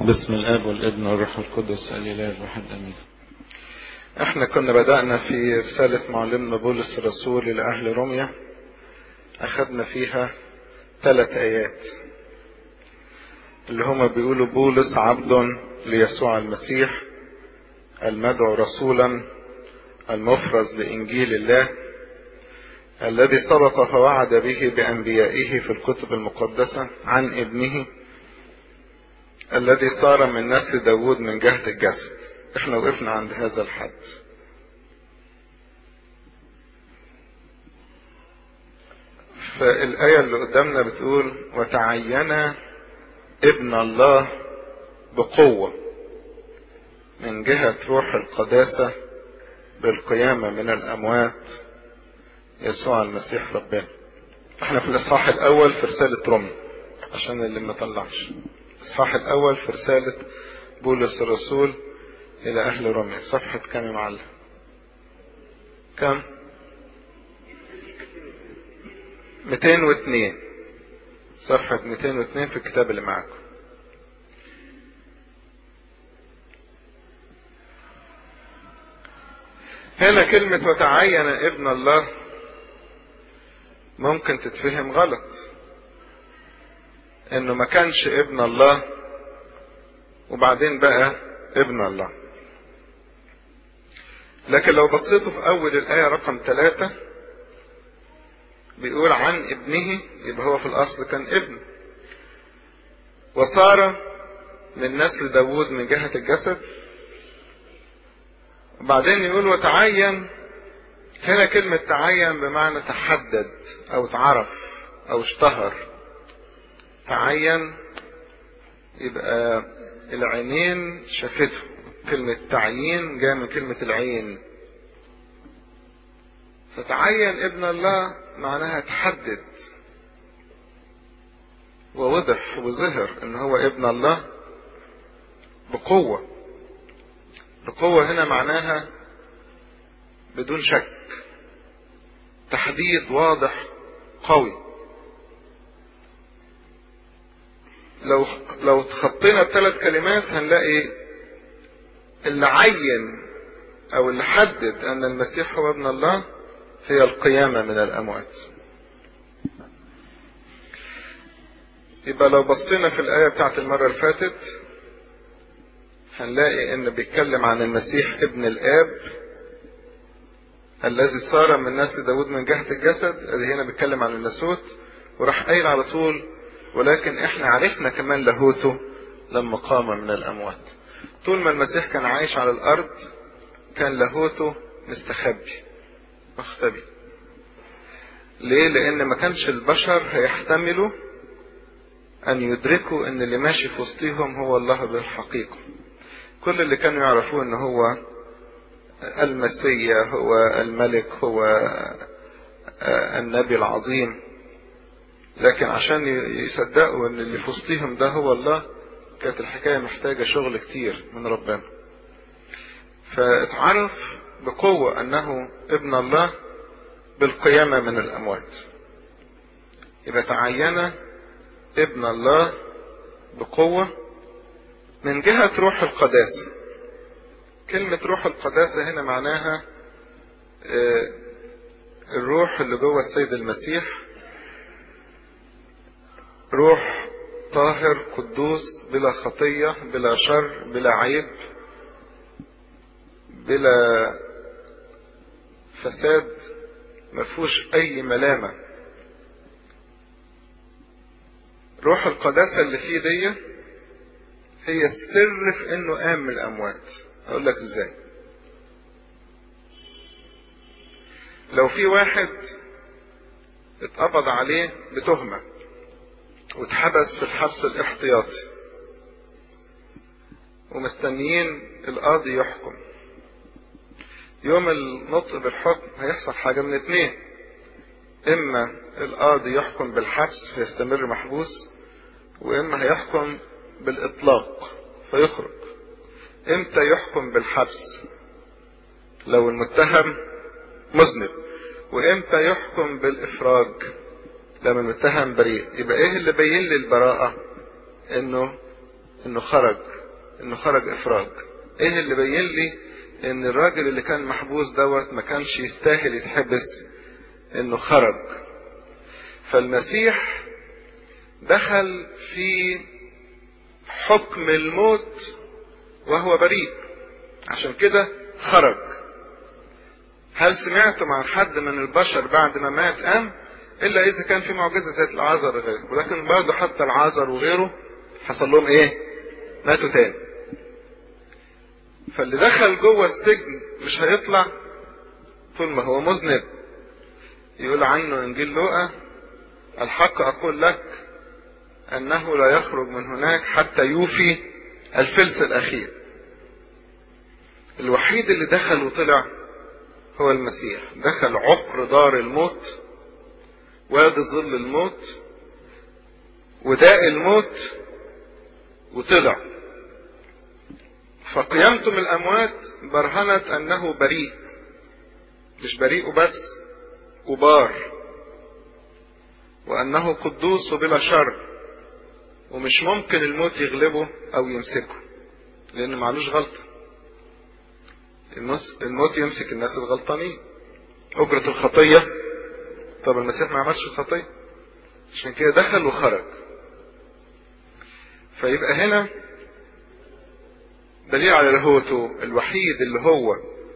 بسم الاب والابن والروح القدس الاله الواحد امين احنا كنا بدأنا في رسالة معلمنا بولس الرسول إلى أهل روميا أخذنا فيها ثلاث آيات اللي هما بيقولوا بولس عبد ليسوع المسيح المدعو رسولا المفرز لإنجيل الله الذي سبق فوعد به بأنبيائه في الكتب المقدسة عن ابنه الذي صار من نسل داود من جهة الجسد احنا وقفنا عند هذا الحد فالآية اللي قدامنا بتقول وتعين ابن الله بقوة من جهة روح القداسة بالقيامة من الأموات يسوع المسيح ربنا احنا في الإصحاح الأول في رسالة رومي عشان اللي ما طلعش الإصحاح الأول في رسالة بولس الرسول إلى أهل روميا صفحة كام يا معلم كم 202 صفحة 202 في الكتاب اللي معاكم هنا كلمة وتعين ابن الله ممكن تتفهم غلط انه ما كانش ابن الله وبعدين بقى ابن الله لكن لو بصيتوا في اول الايه رقم ثلاثة بيقول عن ابنه يبقى هو في الاصل كان ابن وصار من نسل داوود من جهة الجسد وبعدين يقول وتعين هنا كلمة تعين بمعنى تحدد او اتعرف او اشتهر تعين يبقى العينين شافته كلمة تعيين جاء من كلمة العين فتعين ابن الله معناها تحدد ووضح وظهر ان هو ابن الله بقوة بقوة هنا معناها بدون شك تحديد واضح قوي لو لو تخطينا الثلاث كلمات هنلاقي اللي عين او اللي حدد ان المسيح هو ابن الله هي القيامة من الاموات يبقى لو بصينا في الآية بتاعت المرة اللي فاتت هنلاقي ان بيتكلم عن المسيح ابن الاب الذي صار من نسل داود من جهة الجسد اللي هنا بيتكلم عن الناسوت وراح قايل على طول ولكن احنا عرفنا كمان لاهوته لما قام من الاموات طول ما المسيح كان عايش على الارض كان لاهوته مستخبي مختبي ليه لان ما كانش البشر هيحتملوا ان يدركوا ان اللي ماشي في وسطهم هو الله بالحقيقة كل اللي كانوا يعرفوه ان هو المسيا هو الملك هو النبي العظيم لكن عشان يصدقوا ان اللي في وسطهم ده هو الله كانت الحكاية محتاجة شغل كتير من ربنا فاتعرف بقوة انه ابن الله بالقيامة من الاموات يبقى تعين ابن الله بقوة من جهة روح القداسة كلمة روح القداسة هنا معناها الروح اللي جوه السيد المسيح روح طاهر قدوس بلا خطية بلا شر بلا عيب بلا فساد مفهوش اي ملامة روح القداسة اللي فيه دي هي السر في انه قام من الاموات اقول لك ازاي لو في واحد اتقبض عليه بتهمه واتحبس في الحبس الاحتياطي ومستنيين القاضي يحكم يوم النطق بالحكم هيحصل حاجة من اتنين اما القاضي يحكم بالحبس فيستمر محبوس واما هيحكم بالاطلاق فيخرج امتى يحكم بالحبس لو المتهم مذنب وامتى يحكم بالافراج لما المتهم بريء يبقى ايه اللي بين لي البراءة انه انه خرج انه خرج افراج ايه اللي بين لي ان الراجل اللي كان محبوس دوت ما كانش يستاهل يتحبس انه خرج فالمسيح دخل في حكم الموت وهو بريء عشان كده خرج هل سمعتم عن حد من البشر بعد ما مات قام الا اذا كان في معجزه زي العازر وغيره ولكن برضه حتى العازر وغيره حصل لهم ايه ماتوا تاني فاللي دخل جوه السجن مش هيطلع طول ما هو مذنب يقول عنه انجيل لوقا الحق اقول لك انه لا يخرج من هناك حتى يوفي الفلس الاخير الوحيد اللي دخل وطلع هو المسيح دخل عقر دار الموت وادي ظل الموت وداء الموت وطلع فقيامته من الاموات برهنت انه بريء مش بريء بس وبار وانه قدوس بلا شر ومش ممكن الموت يغلبه او يمسكه لان معلوش غلطه الموت يمسك الناس الغلطانين اجرة الخطية طب المسيح ما عملش الخطية عشان كده دخل وخرج فيبقى هنا دليل على لاهوته الوحيد اللي هو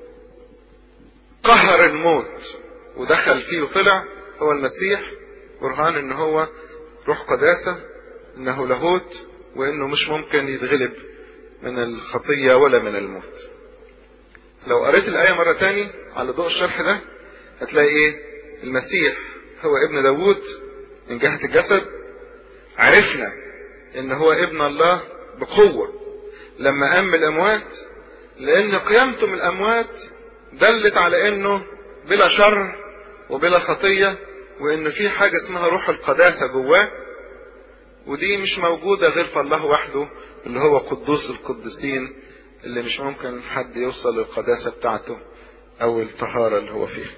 قهر الموت ودخل فيه وطلع هو المسيح برهان ان هو روح قداسة انه لاهوت وانه مش ممكن يتغلب من الخطية ولا من الموت لو قريت الآية مرة تاني على ضوء الشرح ده هتلاقي ايه المسيح هو ابن داوود من جهة الجسد عرفنا ان هو ابن الله بقوة لما قام من الاموات لان قيامته من الاموات دلت على انه بلا شر وبلا خطية وانه في حاجة اسمها روح القداسة جواه ودي مش موجودة غير في الله وحده اللي هو قدوس القدسين اللي مش ممكن حد يوصل للقداسة بتاعته او الطهارة اللي هو فيها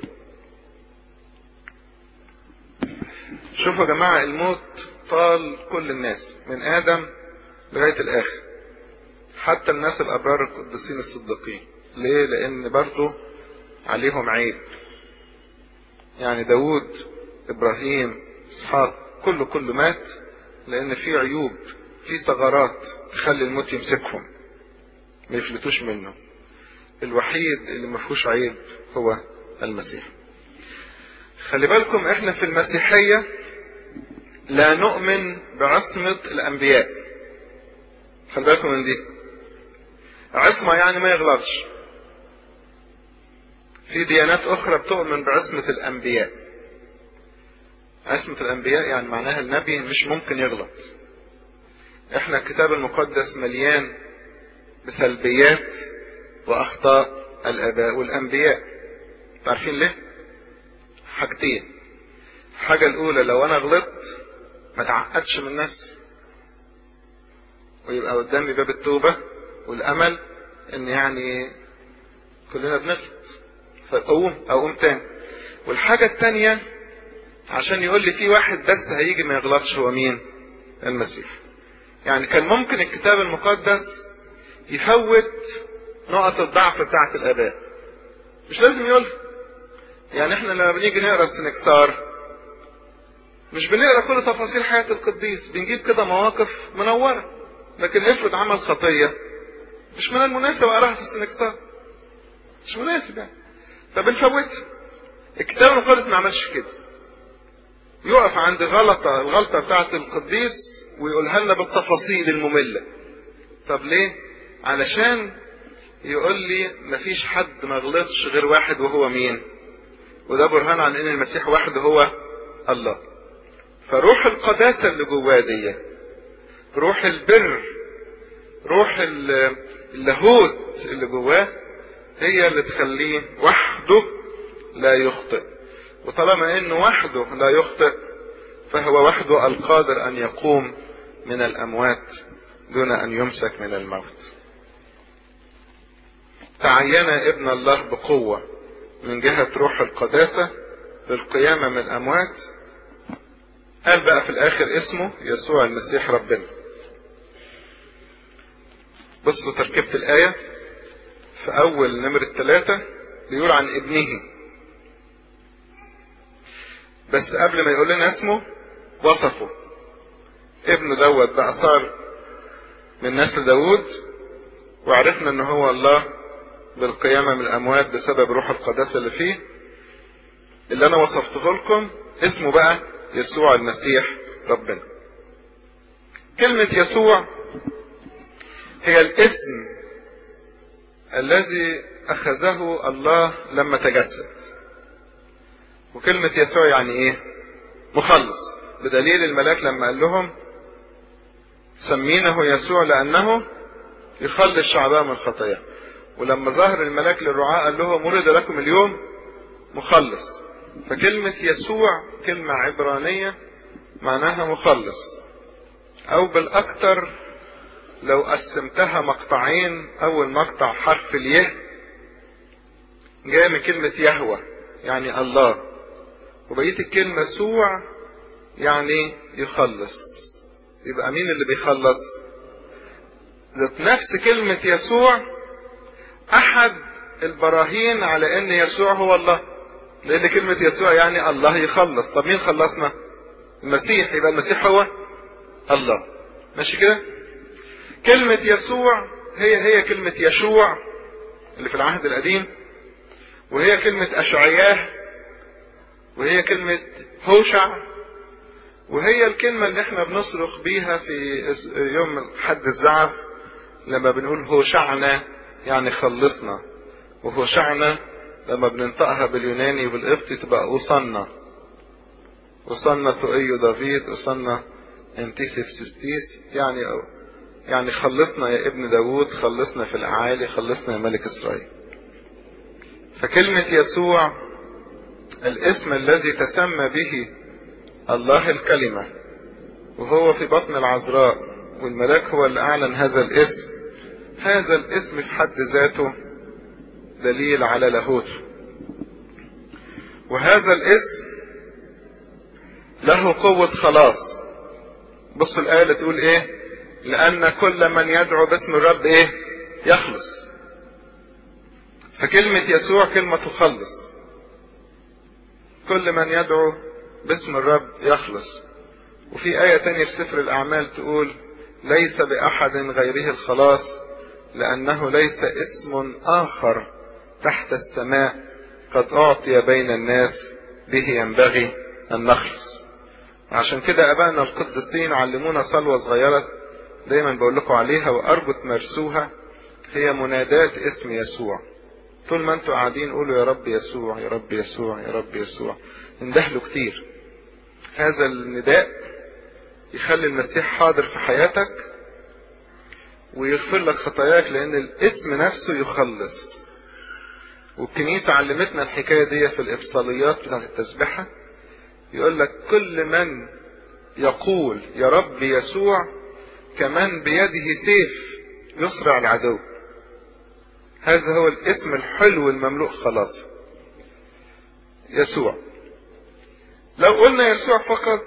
شوفوا يا جماعة الموت طال كل الناس من ادم لغاية الاخر حتى الناس الابرار القديسين الصديقين ليه لان برضه عليهم عيب يعني داود ابراهيم اسحاق كله كله مات لان في عيوب في ثغرات تخلي الموت يمسكهم ما يفلتوش منه الوحيد اللي ما فيهوش عيب هو المسيح خلي بالكم احنا في المسيحية لا نؤمن بعصمة الانبياء خلي بالكم من دي عصمة يعني ما يغلطش في ديانات اخرى بتؤمن بعصمة الانبياء عصمة الانبياء يعني معناها النبي مش ممكن يغلط احنا الكتاب المقدس مليان بسلبيات واخطاء الاباء والانبياء عارفين ليه حاجتين الحاجة الاولى لو انا غلطت ما تعقدش من نفسي ويبقى قدامي باب التوبة والامل ان يعني كلنا بنغلط فاقوم اقوم تاني والحاجة التانية عشان يقول لي في واحد بس هيجي ما يغلطش هو مين المسيح يعني كان ممكن الكتاب المقدس يفوت نقط الضعف بتاعت الاباء مش لازم يقول يعني احنا لما بنيجي نقرا السنكسار مش بنقرا كل تفاصيل حياة القديس بنجيب كده مواقف منورة لكن افرض عمل خطية مش من المناسب اقراها في السنكسار مش مناسب يعني فبنفوتها الكتاب المقدس ما عملش كده يقف عند غلطة الغلطة بتاعت القديس ويقولها لنا بالتفاصيل المملة طب ليه علشان يقول لي مفيش حد ما غلطش غير واحد وهو مين وده برهان عن ان المسيح وحده هو الله فروح القداسة اللي جواه دي روح البر روح اللاهوت اللي جواه هي اللي تخليه وحده لا يخطئ وطالما انه وحده لا يخطئ فهو وحده القادر ان يقوم من الاموات دون ان يمسك من الموت تعين ابن الله بقوة من جهة روح القداسة للقيامة من الاموات قال بقى في الاخر اسمه يسوع المسيح ربنا بصوا تركيبة الآية في أول نمرة ثلاثة بيقول عن ابنه بس قبل ما يقول لنا اسمه وصفه ابنه دوت بقى صار من نسل داوود وعرفنا ان هو الله بالقيامة من الأموات بسبب روح القداسة اللي فيه اللي أنا وصفته لكم اسمه بقى يسوع المسيح ربنا كلمة يسوع هي الاسم الذي أخذه الله لما تجسد وكلمة يسوع يعني إيه؟ مخلص بدليل الملاك لما قال لهم سمينه يسوع لأنه يخلص شعبه من الخطايا ولما ظهر الملاك للرعاة قال لهم ولد لكم اليوم مخلص فكلمة يسوع كلمة عبرانية معناها مخلص أو بالأكثر لو قسمتها مقطعين أول مقطع حرف اليه جاي من كلمة يهوى يعني الله وبقية الكلمة سوع يعني يخلص يبقى مين اللي بيخلص ذات نفس كلمة يسوع أحد البراهين على أن يسوع هو الله لأن كلمة يسوع يعني الله يخلص طب مين خلصنا المسيح يبقى المسيح هو الله ماشي كده كلمة يسوع هي هي كلمة يشوع اللي في العهد القديم وهي كلمة أشعياه وهي كلمة هوشع وهي الكلمة اللي احنا بنصرخ بيها في يوم حد الزعف لما بنقول هوشعنا يعني خلصنا وهوشعنا لما بننطقها باليوناني وبالقبطي تبقى أوصلنا أوصلنا تؤيو دافيد أوصلنا انتيسيف سيستيس يعني يعني خلصنا يا ابن داوود خلصنا في الأعالي خلصنا يا ملك إسرائيل فكلمة يسوع الاسم الذي تسمى به الله الكلمة وهو في بطن العذراء والملاك هو اللي أعلن هذا الاسم هذا الاسم في حد ذاته دليل على لاهوته وهذا الاسم له قوة خلاص بص الآية اللي تقول ايه لأن كل من يدعو باسم الرب ايه يخلص فكلمة يسوع كلمة تخلص كل من يدعو باسم الرب يخلص وفي آية تانية في سفر الأعمال تقول ليس بأحد غيره الخلاص لأنه ليس اسم آخر تحت السماء قد أعطي بين الناس به ينبغي أن نخلص عشان كده أبائنا القديسين علمونا صلوة صغيرة دايما بقول لكم عليها وأرجو تمارسوها هي منادات اسم يسوع طول ما انتوا قاعدين قولوا يا رب يسوع يا رب يسوع يا رب يسوع اندهلوا كتير هذا النداء يخلي المسيح حاضر في حياتك ويغفر لك خطاياك لان الاسم نفسه يخلص والكنيسة علمتنا الحكاية دي في الإفصاليات بتاعت التسبحة يقول لك كل من يقول يا رب يسوع كمن بيده سيف يصرع العدو هذا هو الاسم الحلو المملوء خلاص يسوع لو قلنا يسوع فقط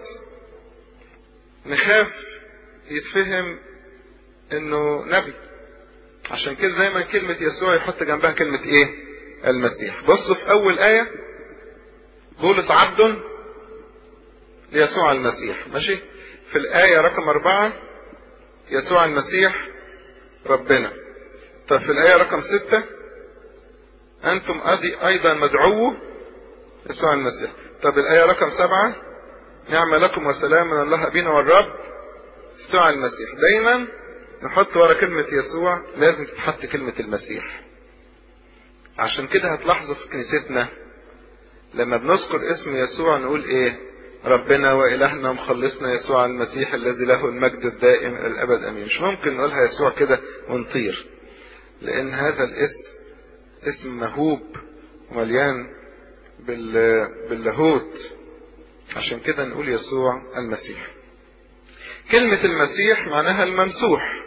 نخاف يتفهم انه نبي عشان كده دايما كلمة يسوع يحط جنبها كلمة ايه المسيح بصوا في اول آية بولس عبد ليسوع المسيح ماشي في الآية رقم أربعة يسوع المسيح ربنا طب في الآية رقم ستة أنتم أيضا مدعو يسوع المسيح طب الآية رقم سبعة نعم لكم وسلام من الله أبينا والرب يسوع المسيح دايما نحط ورا كلمة يسوع لازم تتحط كلمة المسيح عشان كده هتلاحظوا في كنيستنا لما بنذكر اسم يسوع نقول ايه ربنا وإلهنا ومخلصنا يسوع المسيح الذي له المجد الدائم إلى الأبد أمين مش ممكن نقولها يسوع كده ونطير لأن هذا الاسم اسم مهوب ومليان باللاهوت عشان كده نقول يسوع المسيح كلمة المسيح معناها الممسوح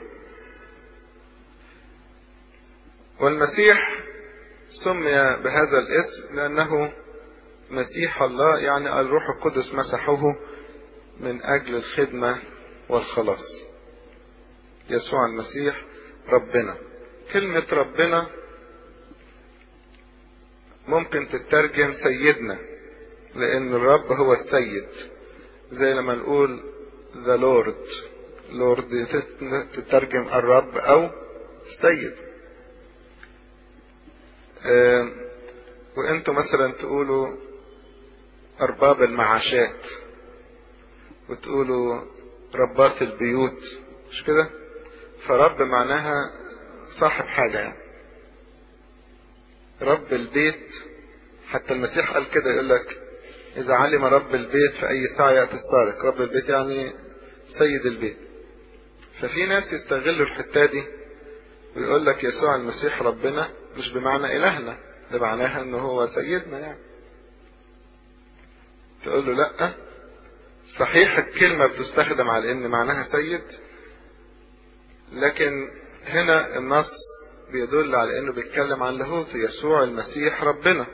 والمسيح سمي بهذا الاسم لأنه مسيح الله يعني الروح القدس مسحه من أجل الخدمة والخلاص يسوع المسيح ربنا كلمة ربنا ممكن تترجم سيدنا لأن الرب هو السيد زي لما نقول the Lord Lord تترجم الرب أو السيد آه وانتوا مثلا تقولوا أرباب المعاشات وتقولوا ربات البيوت مش كده فرب معناها صاحب حاجة يعني رب البيت حتى المسيح قال كده يقول لك إذا علم رب البيت في أي ساعة يأتي السارق رب البيت يعني سيد البيت ففي ناس يستغلوا الحتة دي ويقول لك يسوع المسيح ربنا مش بمعنى إلهنا ده معناها إنه هو سيدنا يعني تقول له لأ صحيح الكلمة بتستخدم على إن معناها سيد لكن هنا النص بيدل على إنه بيتكلم عن لاهوت يسوع المسيح ربنا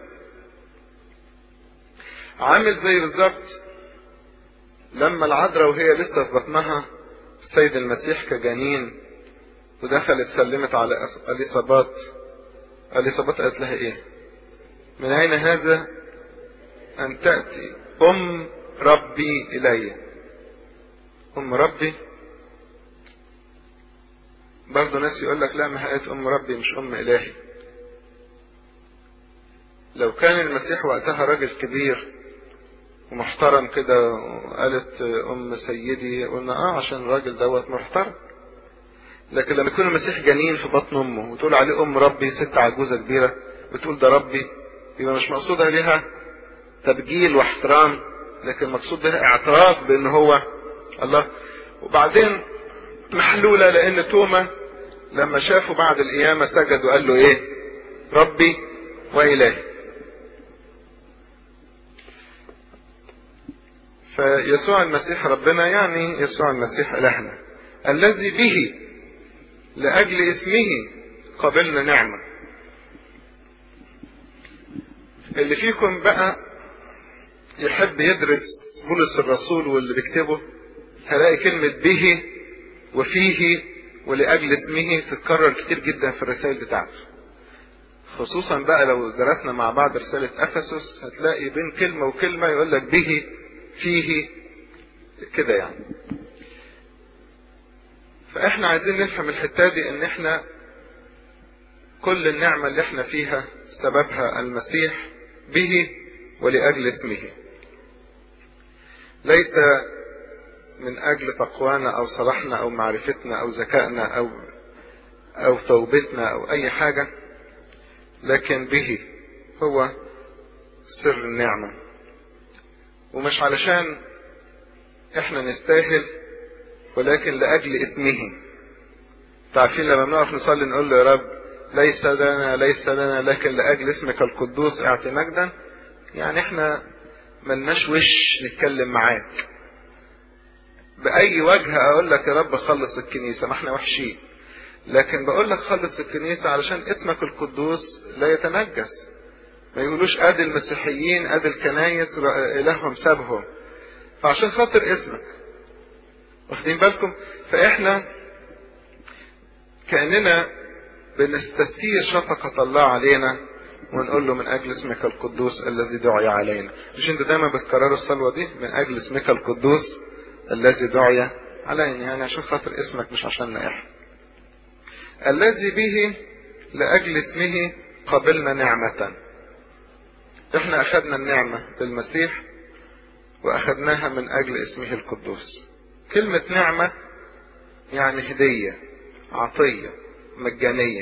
عامل زي بالظبط لما العذراء وهي لسه في بطنها السيد المسيح كجنين ودخلت سلمت على اليصابات اليصابات قالت لها ايه من اين هذا ان تاتي ام ربي الي ام ربي برضه ناس يقول لك لا ما هقت ام ربي مش ام الهي لو كان المسيح وقتها راجل كبير ومحترم كده وقالت ام سيدي قلنا اه عشان الراجل دوت محترم لكن لما يكون المسيح جنين في بطن امه وتقول عليه ام ربي ست عجوزه كبيره بتقول ده ربي يبقى مش مقصودها ليها تبجيل واحترام لكن مقصود بها اعتراف بان هو الله وبعدين محلوله لان توما لما شافه بعد القيامه سجد وقال له ايه ربي والهي فيسوع المسيح ربنا يعني يسوع المسيح إلهنا الذي به لأجل اسمه قبلنا نعمة اللي فيكم بقى يحب يدرس بولس الرسول واللي بيكتبه هلاقي كلمة به وفيه ولأجل اسمه تتكرر كتير جدا في الرسائل بتاعته خصوصا بقى لو درسنا مع بعض رسالة أفسس هتلاقي بين كلمة وكلمة يقول لك به فيه كده يعني فاحنا عايزين نفهم الحتة دي ان احنا كل النعمة اللي احنا فيها سببها المسيح به ولأجل اسمه ليس من أجل تقوانا أو صلاحنا أو معرفتنا أو ذكائنا أو أو توبتنا أو أي حاجة لكن به هو سر النعمة ومش علشان احنا نستاهل ولكن لأجل اسمه تعرفين لما بنقف نصلي نقول له يا رب ليس لنا ليس لنا لكن لأجل اسمك القدوس اعطي مجدا يعني احنا ملناش وش نتكلم معاك بأي وجه أقول لك يا رب خلص الكنيسة ما احنا وحشين لكن بقول لك خلص الكنيسة علشان اسمك القدوس لا يتنجس ما يقولوش ادي المسيحيين ادي الكنايس الههم سابهم فعشان خاطر اسمك واخدين بالكم فاحنا كاننا بنستثير شفقة الله علينا ونقول له من اجل اسمك القدوس الذي دعي علينا مش انت دايما بتكرروا الصلوة دي من اجل اسمك القدوس الذي دعي علينا يعني عشان خاطر اسمك مش عشاننا احنا الذي به لاجل اسمه قبلنا نعمه احنا اخذنا النعمة بالمسيح واخذناها من اجل اسمه القدوس كلمة نعمة يعني هدية عطية مجانية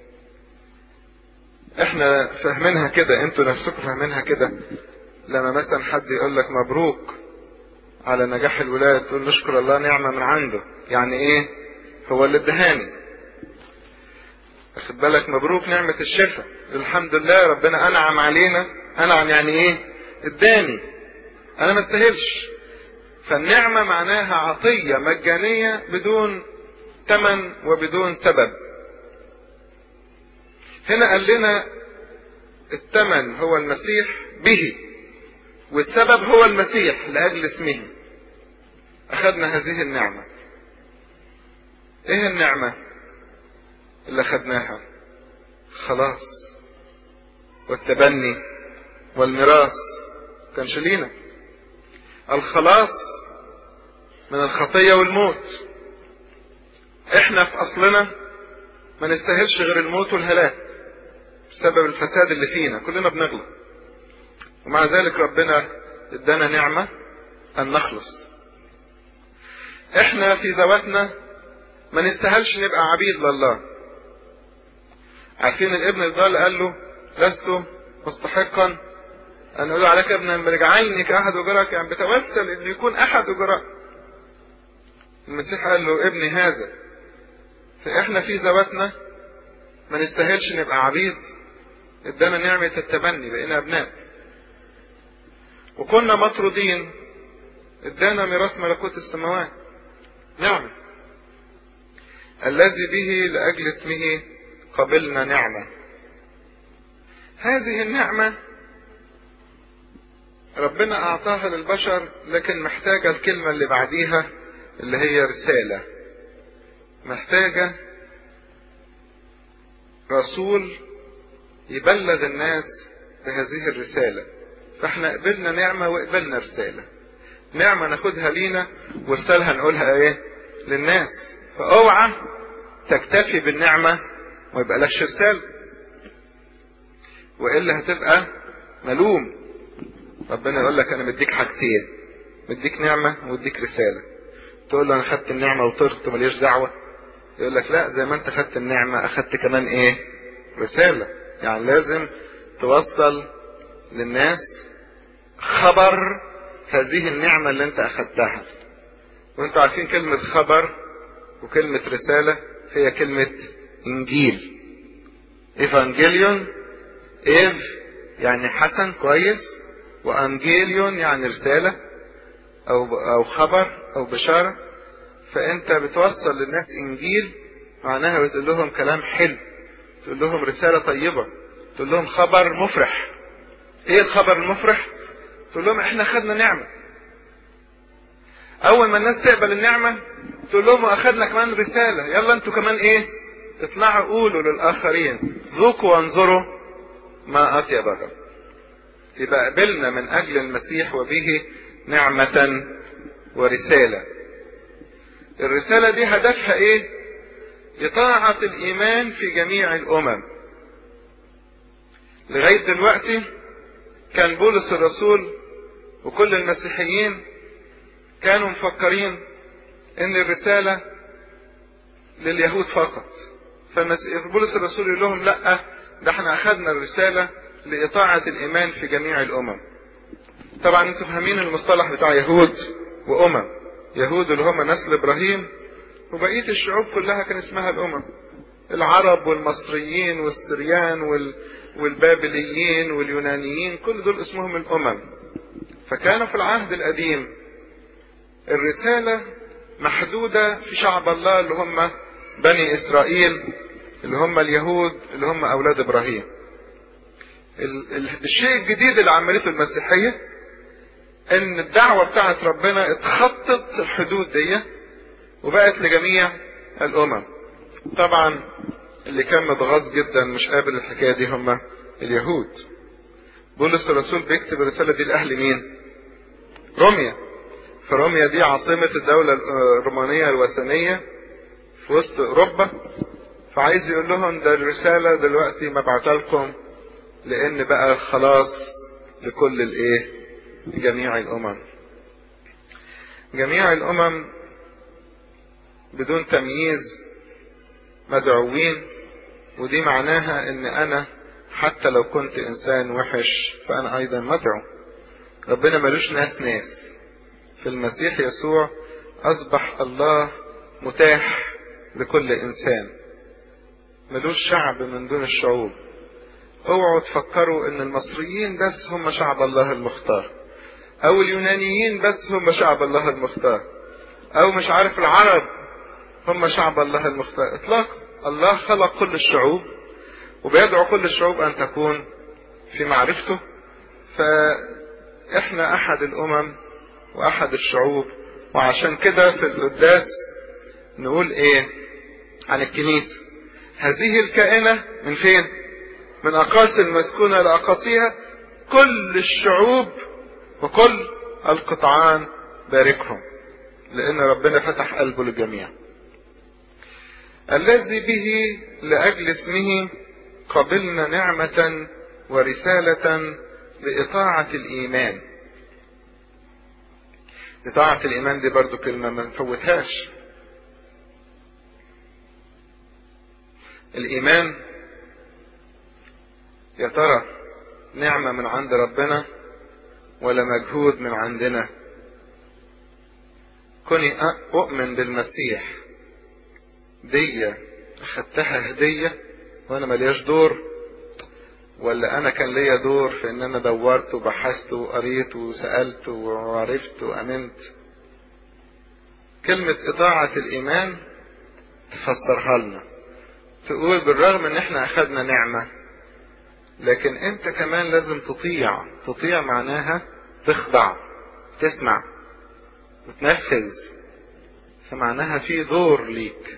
احنا فاهمينها كده انتوا نفسكم فاهمينها كده لما مثلا حد يقول لك مبروك على نجاح الولاد تقول نشكر الله نعمة من عنده يعني ايه هو اللي ادهاني واخد بالك مبروك نعمة الشفاء الحمد لله ربنا انعم علينا انعم يعني ايه اداني انا ما استاهلش فالنعمة معناها عطية مجانية بدون ثمن وبدون سبب هنا قال لنا الثمن هو المسيح به والسبب هو المسيح لأجل اسمه أخذنا هذه النعمة إيه النعمة؟ اللي خدناها خلاص والتبني والميراث كانش لينا الخلاص من الخطية والموت احنا في اصلنا ما نستاهلش غير الموت والهلاك بسبب الفساد اللي فينا كلنا بنغلط ومع ذلك ربنا ادانا نعمة ان نخلص احنا في ذواتنا ما نستاهلش نبقى عبيد لله عارفين الابن الضال قال له لست مستحقا ان اقول عليك ابنا مرجعيني كاحد اجراك يعني بتوسل انه يكون احد اجراء المسيح قال له ابني هذا فاحنا في ذواتنا ما نستاهلش نبقى عبيد ادانا نعمة التبني بقينا ابناء وكنا مطرودين ادانا ميراث ملكوت السماوات نعمة الذي به لأجل اسمه قبلنا نعمة هذه النعمة ربنا أعطاها للبشر لكن محتاجة الكلمة اللي بعديها اللي هي رسالة محتاجة رسول يبلغ الناس بهذه الرسالة فاحنا قبلنا نعمة وقبلنا رسالة نعمة ناخدها لينا ورسالة نقولها ايه للناس فاوعى تكتفي بالنعمة وما يبقالكش رسالة والا هتبقى ملوم ربنا يقول لك انا مديك حاجتين مديك نعمة ومديك رسالة تقول له انا خدت النعمة وطرت ماليش دعوة يقول لك لا زي ما انت خدت النعمة اخدت كمان ايه رسالة يعني لازم توصل للناس خبر هذه النعمة اللي انت اخدتها وانتوا عارفين كلمة خبر وكلمة رسالة هي كلمة انجيل ايفانجيليون ايف يعني حسن كويس وانجيليون يعني رسالة او او خبر او بشارة فانت بتوصل للناس انجيل معناها بتقول لهم كلام حلو تقول لهم رسالة طيبة تقول لهم خبر مفرح ايه الخبر المفرح تقول لهم احنا خدنا نعمة اول ما الناس تقبل النعمة تقول لهم واخدنا كمان رسالة يلا انتوا كمان ايه اطلعوا قولوا للاخرين ذوقوا وانظروا ما اطيب الرب يبقى قبلنا من اجل المسيح وبه نعمة ورسالة الرسالة دي هدفها ايه إطاعة الإيمان في جميع الأمم لغاية دلوقتي كان بولس الرسول وكل المسيحيين كانوا مفكرين ان الرسالة لليهود فقط فبولس الرسول يقول لهم لا ده احنا اخذنا الرسالة لإطاعة الإيمان في جميع الأمم طبعا انتوا فاهمين المصطلح بتاع يهود وأمم يهود اللي هم نسل إبراهيم وبقية الشعوب كلها كان اسمها الأمم العرب والمصريين والسريان وال... والبابليين واليونانيين كل دول اسمهم الأمم فكانوا في العهد القديم الرسالة محدودة في شعب الله اللي هم بني إسرائيل اللي هم اليهود اللي هم أولاد إبراهيم ال... ال... الشيء الجديد اللي عملته المسيحية ان الدعوة بتاعت ربنا اتخطت الحدود دي وبقت لجميع الامم طبعا اللي كان متغاظ جدا مش قابل الحكايه دي هم اليهود بولس الرسول بيكتب الرساله دي لاهل مين روميا فروميا دي عاصمه الدوله الرومانيه الوثنيه في وسط اوروبا فعايز يقول لهم ده الرساله دلوقتي مبعوثه لكم لان بقى خلاص لكل الايه جميع الامم جميع الامم بدون تمييز مدعوين ودي معناها ان انا حتى لو كنت انسان وحش فانا ايضا مدعو ربنا ملوش ناس ناس في المسيح يسوع اصبح الله متاح لكل انسان ملوش شعب من دون الشعوب اوعوا تفكروا ان المصريين بس هم شعب الله المختار او اليونانيين بس هم شعب الله المختار او مش عارف العرب هم شعب الله المختار اطلاقا الله خلق كل الشعوب وبيدعو كل الشعوب ان تكون في معرفته فاحنا احد الامم واحد الشعوب وعشان كده في القداس نقول ايه عن الكنيسة هذه الكائنة من فين من أقاصي المسكونة لأقاصيها كل الشعوب وكل القطعان باركهم لأن ربنا فتح قلبه للجميع الذي به لأجل اسمه قبلنا نعمة ورسالة لإطاعة الإيمان إطاعة الإيمان دي برضو كلمة ما نفوتهاش الإيمان يا ترى نعمة من عند ربنا ولا مجهود من عندنا كوني أؤمن بالمسيح دي أخدتها هدية وأنا ملياش دور ولا أنا كان ليا دور في إن أنا دورت وبحثت وقريت وسألت وعرفت وأمنت كلمة إطاعة الإيمان تفسرها لنا تقول بالرغم إن إحنا أخدنا نعمة لكن أنت كمان لازم تطيع تطيع معناها تخضع تسمع وتنفذ فمعناها في دور ليك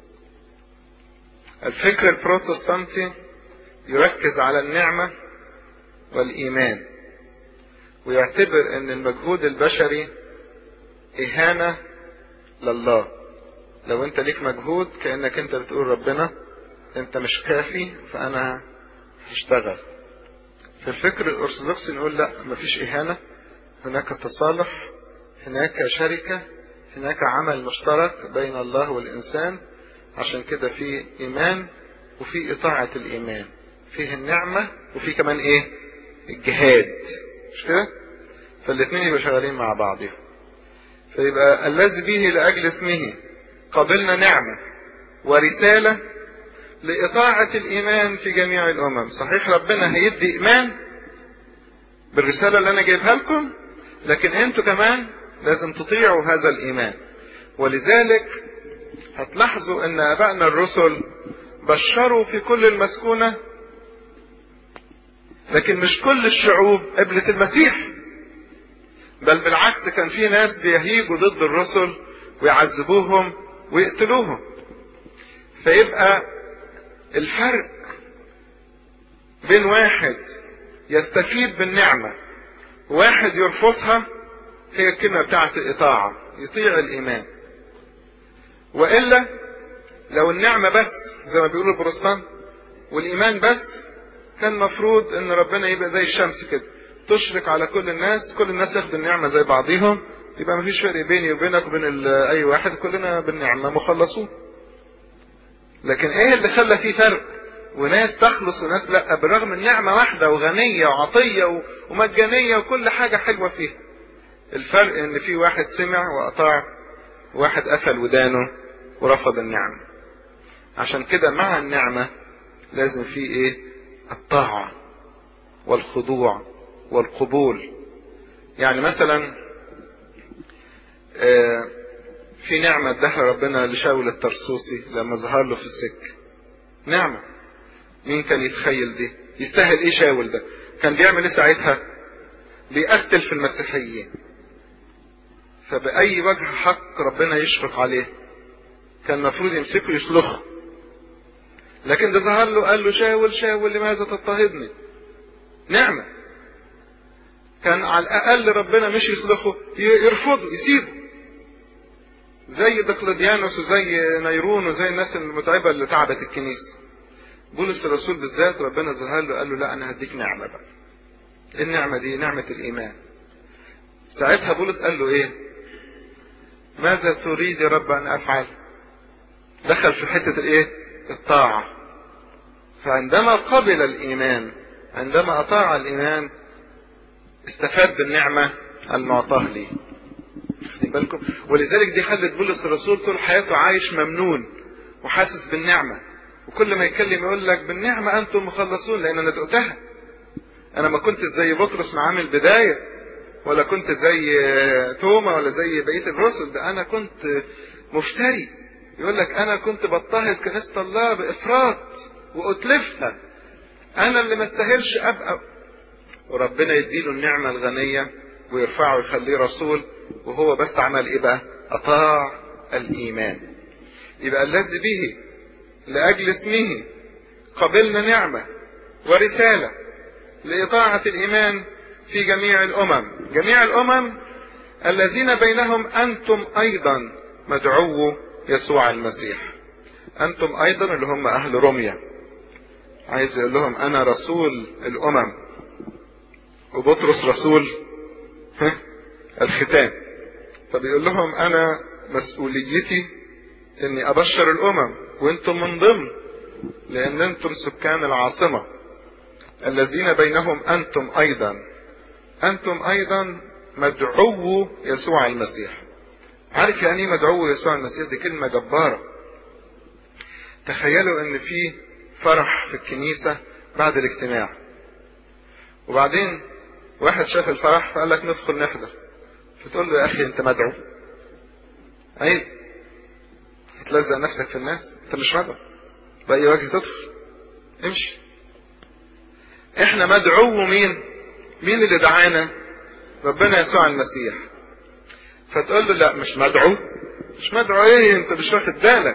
الفكر البروتستانتي يركز على النعمة والإيمان ويعتبر أن المجهود البشري إهانة لله لو أنت ليك مجهود كأنك أنت بتقول ربنا أنت مش كافي فأنا هشتغل في الفكر الأرثوذكسي نقول لا مفيش إهانة هناك تصالح هناك شركة هناك عمل مشترك بين الله والإنسان عشان كده في إيمان وفي إطاعة الإيمان فيه النعمة وفي كمان إيه الجهاد مش كده فالاثنين يبقوا شغالين مع بعضهم فيبقى الذي به لأجل اسمه قبلنا نعمة ورسالة لإطاعة الإيمان في جميع الأمم صحيح ربنا هيدي إيمان بالرسالة اللي أنا جايبها لكم لكن أنتوا كمان لازم تطيعوا هذا الإيمان ولذلك هتلاحظوا أن آبائنا الرسل بشروا في كل المسكونة لكن مش كل الشعوب قبلت المسيح بل بالعكس كان في ناس بيهيجوا ضد الرسل ويعذبوهم ويقتلوهم فيبقى الفرق بين واحد يستفيد بالنعمة وواحد يرفضها هي الكلمة بتاعت الإطاعة يطيع الإيمان وإلا لو النعمة بس زي ما بيقولوا البروتستان والإيمان بس كان مفروض إن ربنا يبقى زي الشمس كده تشرق على كل الناس كل الناس ياخدوا النعمة زي بعضيهم يبقى مفيش فرق بيني وبينك وبين أي واحد كلنا بالنعمة مخلصون لكن ايه اللي خلى فيه فرق وناس تخلص وناس لا بالرغم من نعمة واحدة وغنية وعطية ومجانية وكل حاجة حلوة فيها الفرق ان في واحد سمع واطاع واحد قفل ودانه ورفض النعمة عشان كده مع النعمة لازم في ايه الطاعة والخضوع والقبول يعني مثلا آه في نعمة اداها ربنا لشاول الترسوسي لما ظهر له في السكة نعمة مين كان يتخيل دي يستاهل ايه شاول ده كان بيعمل ايه ساعتها بيقتل في المسيحيين فبأي وجه حق ربنا يشفق عليه كان المفروض يمسكه يسلخه لكن ده ظهر له قال له شاول شاول لماذا تضطهدني نعمة كان على الأقل ربنا مش يسلخه يرفضه يسيبه زي دقلديانوس وزي نيرون وزي الناس المتعبة اللي تعبت الكنيسة بولس الرسول بالذات ربنا ظهر له قال له لا انا هديك نعمة بقى النعمة دي نعمة الإيمان ساعتها بولس قال له ايه ماذا تريد يا رب ان افعل دخل في حتة الايه الطاعة فعندما قبل الإيمان عندما أطاع الإيمان استفاد بالنعمة المعطاة ليه واخدين بالكم ولذلك دي خلت بولس الرسول طول حياته عايش ممنون وحاسس بالنعمة وكل ما يتكلم يقول لك بالنعمة أنتم مخلصون لأن أنا دقتها أنا ما كنت زي بطرس معاه من البداية ولا كنت زي توما ولا زي بقية الرسل ده أنا كنت مفتري يقول لك أنا كنت بضطهد كنيسة الله بإفراط وأتلفها أنا اللي ما استاهلش أبقى وربنا يديله النعمة الغنية ويرفعه ويخليه رسول وهو بس عمل ايه بقى اطاع الايمان يبقى الذي به لأجل اسمه قبلنا نعمة ورسالة لإطاعة الإيمان في جميع الأمم جميع الأمم الذين بينهم أنتم أيضا مدعو يسوع المسيح أنتم أيضا اللي هم أهل روميا عايز يقول لهم أنا رسول الأمم وبطرس رسول ها الختان فبيقول لهم أنا مسؤوليتي إني أبشر الأمم وأنتم من ضمن لأن أنتم سكان العاصمة الذين بينهم أنتم أيضا أنتم أيضا مدعو يسوع المسيح عارف يعني ايه مدعو يسوع المسيح دي كلمة جبارة تخيلوا ان في فرح في الكنيسة بعد الاجتماع وبعدين واحد شاف الفرح فقال لك ندخل نحضر فتقول له يا اخي انت مدعو عيب هتلزق نفسك في الناس انت مش مدعو بأي وجه تدخل امشي احنا مدعو مين مين اللي دعانا ربنا يسوع المسيح فتقول له لا مش مدعو مش مدعو ايه انت مش واخد بالك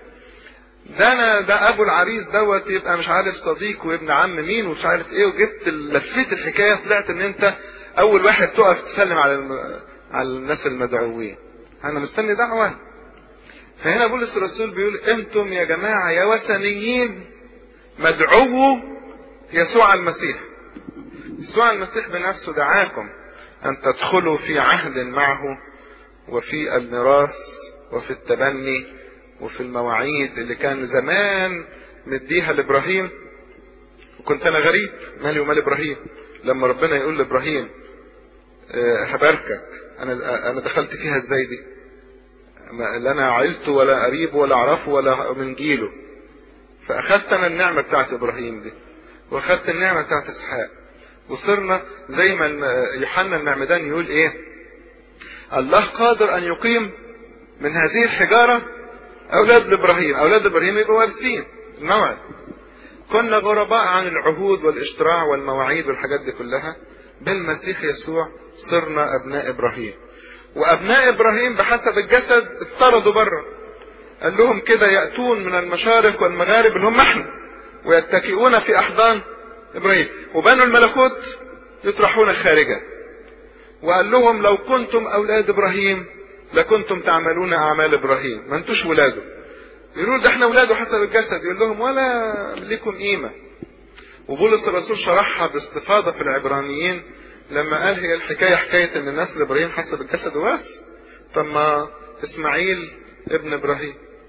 ده انا ده ابو العريس دوت يبقى مش عارف صديق وابن عم مين ومش عارف ايه وجبت لفيت الحكايه طلعت ان انت اول واحد تقف تسلم على الم... على الناس المدعوين انا مستني دعوه فهنا بولس الرسول بيقول انتم يا جماعه يا وثنيين مدعو يسوع المسيح يسوع المسيح بنفسه دعاكم ان تدخلوا في عهد معه وفي الميراث وفي التبني وفي المواعيد اللي كان زمان مديها لابراهيم وكنت انا غريب مالي ومال ابراهيم لما ربنا يقول لابراهيم أه هباركك انا انا دخلت فيها ازاي دي لا انا عيلته ولا قريبه ولا اعرفه ولا من جيله فاخذت انا النعمه بتاعت ابراهيم دي واخذت النعمه بتاعت اسحاق وصرنا زي ما يوحنا المعمدان يقول ايه الله قادر ان يقيم من هذه الحجارة اولاد ابراهيم اولاد ابراهيم يبقوا وارثين الموعد كنا غرباء عن العهود والاشتراع والمواعيد والحاجات دي كلها بالمسيح يسوع صرنا ابناء ابراهيم وابناء ابراهيم بحسب الجسد اطردوا بره قال لهم كده ياتون من المشارق والمغارب اللي هم احنا ويتكئون في احضان ابراهيم وبنوا الملكوت يطرحون خارجا وقال لهم لو كنتم اولاد ابراهيم لكنتم تعملون اعمال ابراهيم ما انتوش ولاده يقولوا ده احنا ولاده حسب الجسد يقول لهم ولا لكم قيمه وبولس الرسول شرحها باستفاضه في العبرانيين لما قال هي الحكايه حكايه ان نسل ابراهيم حسب الجسد وبس طب ما اسماعيل ابن ابراهيم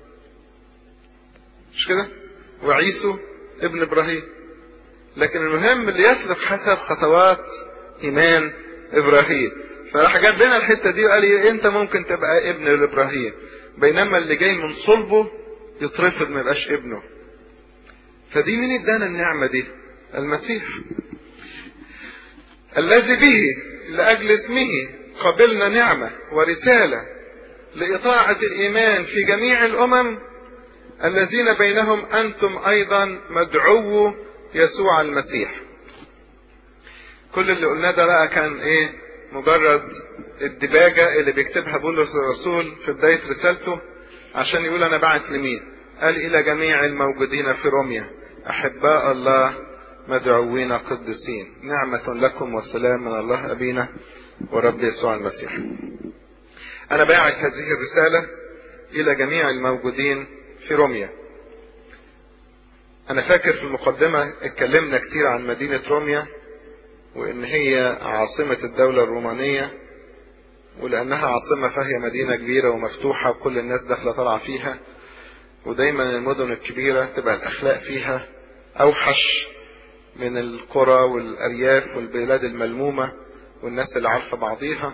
مش كده وعيسو ابن ابراهيم لكن المهم اللي يسلك حسب خطوات ايمان ابراهيم فراح جاب لنا الحته دي وقال لي انت ممكن تبقى ابن لابراهيم بينما اللي جاي من صلبه يترفض ما يبقاش ابنه فدي مين ادانا النعمه دي المسيح الذي به لاجل اسمه قبلنا نعمه ورساله لاطاعه الايمان في جميع الامم الذين بينهم انتم ايضا مدعو يسوع المسيح كل اللي قلناه ده بقى كان ايه مجرد الدباجة اللي بيكتبها بولس الرسول في بداية رسالته عشان يقول انا بعت لمين قال الى جميع الموجودين في روميا احباء الله مدعوين قدسين نعمة لكم وسلام من الله ابينا ورب يسوع المسيح انا باعت هذه الرسالة الى جميع الموجودين في روميا انا فاكر في المقدمة اتكلمنا كتير عن مدينة روميا وان هي عاصمة الدولة الرومانية ولانها عاصمة فهي مدينة كبيرة ومفتوحة وكل الناس داخلة طالعة فيها ودايما المدن الكبيرة تبقى الاخلاق فيها اوحش من القرى والارياف والبلاد الملمومة والناس اللي عارفة بعضيها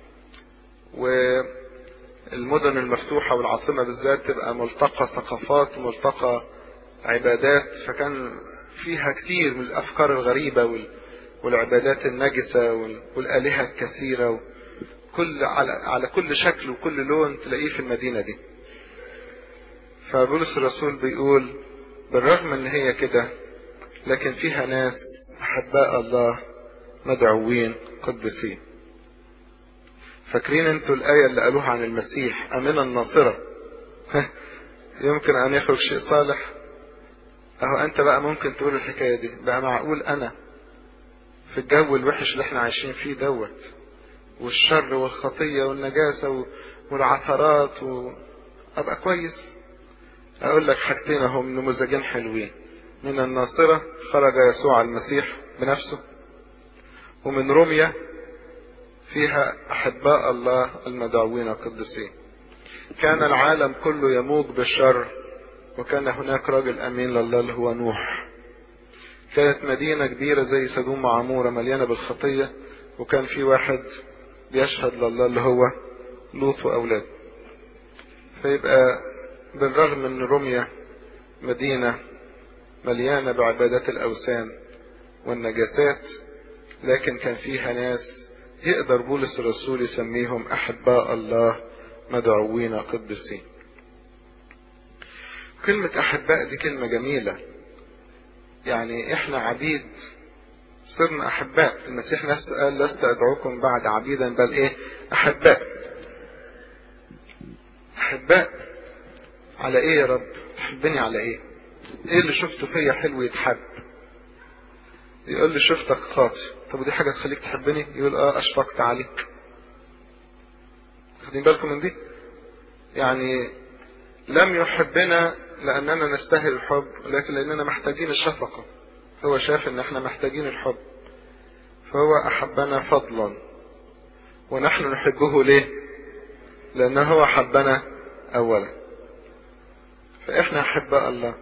والمدن المفتوحة والعاصمة بالذات تبقى ملتقى ثقافات وملتقى عبادات فكان فيها كتير من الافكار الغريبة والعبادات النجسة والالهة الكثيرة كل على, على كل شكل وكل لون تلاقيه في المدينة دي فبولس الرسول بيقول بالرغم ان هي كده لكن فيها ناس احباء الله مدعوين قدسين فاكرين انتوا الآية اللي قالوها عن المسيح أمنا الناصرة يمكن أن يخرج شيء صالح اهو انت بقى ممكن تقول الحكاية دي بقى معقول انا في الجو الوحش اللي احنا عايشين فيه دوت والشر والخطية والنجاسة والعثرات و... ابقى كويس اقول لك حاجتين هم نموذجين حلوين من الناصرة خرج يسوع المسيح بنفسه ومن روميا فيها احباء الله المدعوين القديسين كان العالم كله يموج بالشر وكان هناك راجل امين لله اللي هو نوح كانت مدينة كبيرة زي سدوم وعمورة مليانة بالخطية وكان في واحد بيشهد لله اللي هو لوط وأولاده فيبقى بالرغم من روميا مدينة مليانة بعبادات الأوثان والنجاسات لكن كان فيها ناس يقدر بولس الرسول يسميهم أحباء الله مدعوين قدسين كلمة أحباء دي كلمة جميلة يعني إحنا عبيد صرنا أحباء المسيح نفسه قال لست أدعوكم بعد عبيدا بل إيه أحباء أحباء على إيه يا رب تحبني على إيه إيه اللي شفته فيا حلو يتحب يقول لي شفتك خاطي طب ودي حاجة تخليك تحبني يقول اه اشفقت عليك واخدين بالكم من دي يعني لم يحبنا لاننا نستاهل الحب لكن لاننا محتاجين الشفقة هو شاف ان احنا محتاجين الحب فهو احبنا فضلا ونحن نحبه ليه لانه هو حبنا اولا فاحنا احباء الله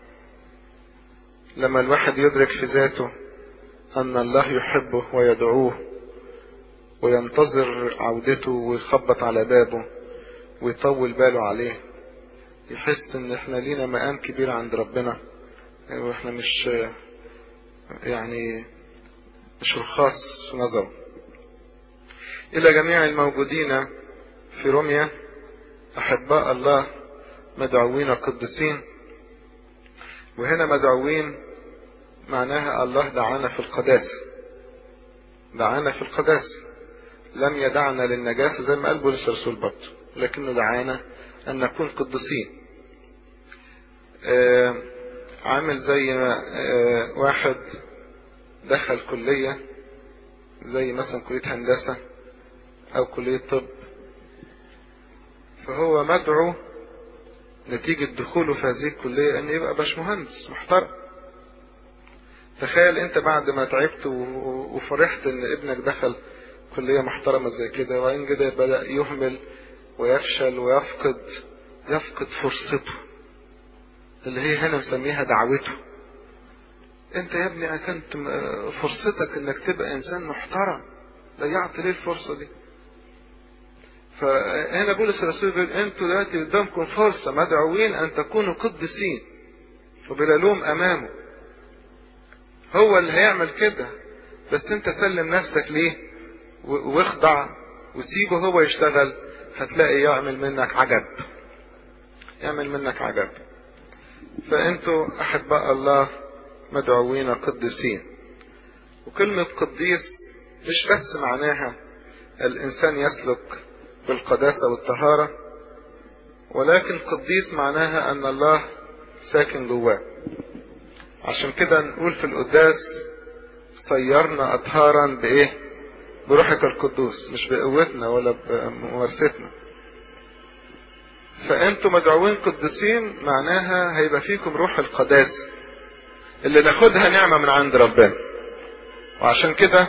لما الواحد يدرك في ذاته أن الله يحبه ويدعوه وينتظر عودته ويخبط على بابه ويطول باله عليه يحس ان احنا لينا مقام كبير عند ربنا واحنا مش يعني مش رخاص في نظره الى جميع الموجودين في روميا احباء الله مدعوين قدسين وهنا مدعوين معناها الله دعانا في القداسة دعانا في القداسة لم يدعنا للنجاسة زي ما قال بولس الرسول برضه لكنه دعانا أن نكون قدسين آه عامل زي ما آه واحد دخل كلية زي مثلا كلية هندسة أو كلية طب فهو مدعو نتيجة دخوله في هذه الكلية أن يبقى باشمهندس محترم تخيل انت بعد ما تعبت وفرحت ان ابنك دخل كلية محترمة زي كده وبعدين كده بدأ يهمل ويفشل ويفقد يفقد فرصته اللي هي هنا مسميها دعوته انت يا ابني كانت فرصتك انك تبقى انسان محترم ضيعت ليه الفرصة دي فهنا بولس الرسول بيقول انتوا دلوقتي قدامكم فرصة مدعوين ان تكونوا قدسين وبلا لوم امامه هو اللي هيعمل كده بس انت سلم نفسك ليه واخضع وسيبه هو يشتغل هتلاقي يعمل منك عجب يعمل منك عجب فانتوا احباء الله مدعوين قدسين وكلمة قديس مش بس معناها الانسان يسلك بالقداسة والطهارة ولكن قديس معناها ان الله ساكن جواه عشان كده نقول في القداس صيرنا اطهارا بايه بروحك القدوس مش بقوتنا ولا بممارستنا فانتوا مدعوين قدسين معناها هيبقى فيكم روح القداسة اللي ناخدها نعمة من عند ربنا وعشان كده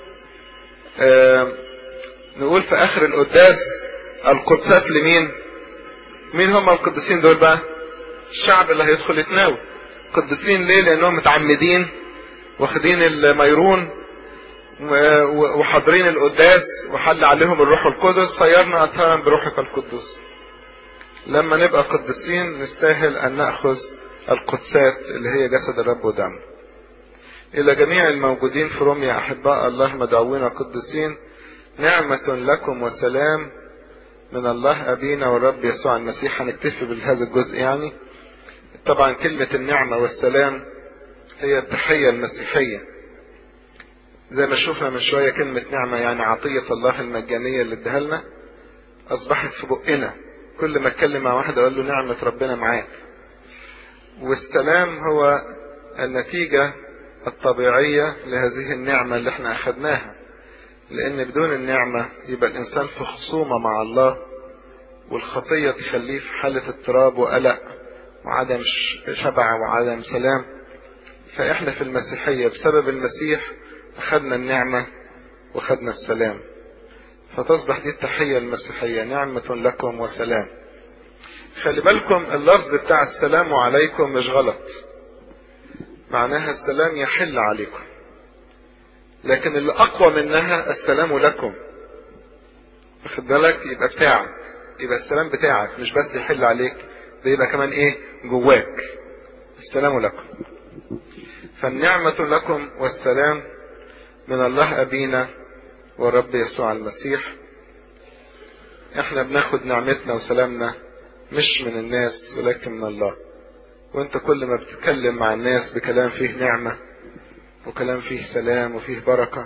آه نقول في اخر القداس القدسات لمين مين هم القدسين دول بقى الشعب اللي هيدخل يتناول قدسين ليه لانهم متعمدين واخدين الميرون وحاضرين القداس وحل عليهم الروح القدس صيرنا اطهارا بروحك القدوس لما نبقى قدسين نستاهل ان ناخذ القدسات اللي هي جسد الرب ودمه الى جميع الموجودين في روميا احباء الله مدعوين قدسين نعمة لكم وسلام من الله ابينا والرب يسوع المسيح هنكتفي بهذا الجزء يعني طبعا كلمة النعمة والسلام هي التحية المسيحية زي ما شفنا من شوية كلمة نعمة يعني عطية الله المجانية اللي اداها لنا أصبحت في بقنا كل ما اتكلم مع واحد أقول له نعمة ربنا معاك والسلام هو النتيجة الطبيعية لهذه النعمة اللي احنا أخدناها لأن بدون النعمة يبقى الإنسان في خصومة مع الله والخطية تخليه في حالة اضطراب وقلق وعدم شبع وعدم سلام فإحنا في المسيحية بسبب المسيح أخذنا النعمة وأخذنا السلام فتصبح دي التحية المسيحية نعمة لكم وسلام خلي بالكم اللفظ بتاع السلام عليكم مش غلط معناها السلام يحل عليكم لكن اللي اقوى منها السلام لكم واخد بالك يبقى بتاعك يبقى السلام بتاعك مش بس يحل عليك ده يبقى كمان ايه جواك السلام لكم فالنعمة لكم والسلام من الله أبينا والرب يسوع المسيح احنا بناخد نعمتنا وسلامنا مش من الناس ولكن من الله وانت كل ما بتتكلم مع الناس بكلام فيه نعمة وكلام فيه سلام وفيه بركة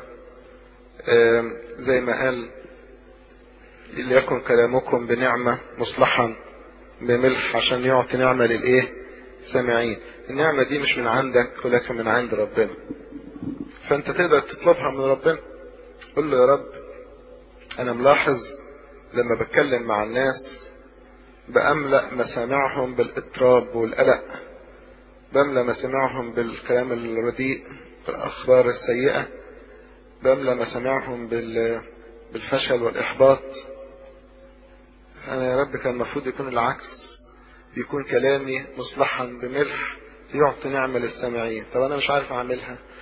زي ما قال ليكن كلامكم بنعمة مصلحا بملح عشان يعطي نعمة للايه سامعين النعمة دي مش من عندك ولكن من عند ربنا فانت تقدر تطلبها من ربنا قل له يا رب انا ملاحظ لما بتكلم مع الناس بأملأ مسامعهم بالاضطراب والقلق بملأ مسامعهم بالكلام الرديء بالأخبار السيئة بملأ مسامعهم بالفشل والإحباط أنا يا رب كان المفروض يكون العكس يكون كلامي مصلحا بملح يعطي نعمة للسامعين طب أنا مش عارف أعملها